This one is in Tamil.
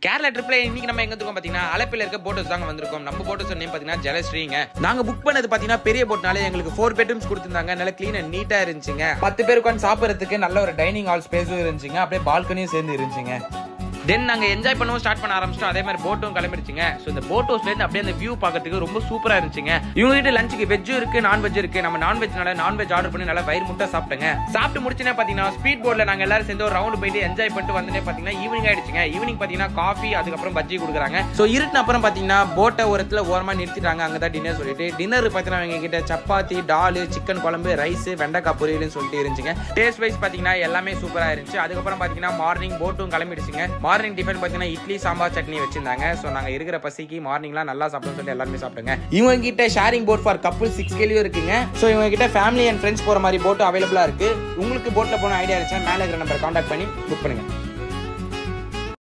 கேரளா ட்ரிப்ல இன்னைக்கு நம்ம எங்க இருக்கோம் பாத்தீங்கன்னா அலப்பில இருக்க போட்டோஸ் தாங்க வந்திருக்கோம் நம்ம போட்டோஸ் நேம் பாத்தீங்கன்னா ஜலஸ்ரீங்க நாங்க புக் பண்ணது பாத்தீங்கன்னா பெரிய போட்னால எங்களுக்கு ஃபோர் பெட்ரூம்ஸ் கொடுத்திருந்தாங்க நல்ல க்ளீன் அண்ட் நீட்டா இருந்துச்சுங்க பத்து பேர் உட்காந்து சாப்பிடறதுக்கு நல்ல ஒரு டைனிங் ஹால் ஸ்பேஸும் இருந்துச்சுங்க அப்படியே பால்கனியும் சேர்ந்து இருந்துச்சுங்க தென் நாங்க என்ஜாய் பண்ணவும் ஸ்டார்ட் பண்ண ஆரம்பிச்சிட்டோம் அதே மாதிரி போட்டும் கிளம்பிடுச்சுங்க ஸோ இந்த போட் ஹவுஸ்ல இருந்து அப்படியே அந்த வியூ பார்க்கறதுக்கு ரொம்ப சூப்பரா இருந்துச்சுங்க இவங்க கிட்ட லஞ்சுக்கு வெஜ்ஜும் இருக்கு நான்வெஜ் இருக்கு நம்ம நான்வெஜ்னால நான்வெஜ் ஆர்டர் பண்ணி நல்லா வயிறு முட்டை சாப்பிட்டுங்க சாப்பிட்டு முடிச்சுனே பாத்தீங்கன்னா ஸ்பீட் போர்ட்ல நாங்க எல்லாரும் சேர்ந்து ஒரு ரவுண்ட் போயிட்டு என்ஜாய் பண்ணிட்டு வந்தனே பாத்தீங்கன்னா ஈவினிங் ஆயிடுச்சுங்க ஈவினிங் பாத்தீங்கன்னா காஃபி அதுக்கப்புறம் பஜ்ஜி கொடுக்குறாங்க ஸோ இருட்டின அப்புறம் பாத்தீங்கன்னா போட்டை ஓரத்துல ஓரமா நிறுத்திட்டாங்க அங்கதான் டின்னர் சொல்லிட்டு டின்னர் பாத்தீங்கன்னா எங்க கிட்ட சப்பாத்தி டாலு சிக்கன் குழம்பு ரைஸ் வெண்டைக்காய் பொரியல்னு சொல்லிட்டு இருந்துச்சுங்க டேஸ்ட் வைஸ் பாத்தீங்கன்னா எல்லாமே சூப்பரா இருந்துச்சு அதுக்கப்புறம் பாத்தீங்கன்னா மார்னிங் போட்டும் கிளம்பிடுச்சுங்க மார்னிங் டிஃபன் பாத்தீங்கன்னா இட்லி சாம்பார் சட்னி வச்சிருந்தாங்க ஸோ நாங்க இருக்கிற பசிக்கு மார்னிங்லாம் நல்லா சாப்பிடணும்னு சொல்லி எல்லாருமே சாப்பிட்டுங்க இவங்க கிட்ட sharing boat for couple six கேலியும் இருக்குங்க ஸோ இவங்க கிட்ட ஃபேமிலி அண்ட் ஃப்ரெண்ட்ஸ் போற மாதிரி போட்டு அவைலபிளா இருக்கு உங்களுக்கு போட்ல போன ஐடியா இருந்துச்சுன்னா மேலே இருக்கிற நம்பர் கான்டாக்ட் பண்ணி புக் பண்ணுங்க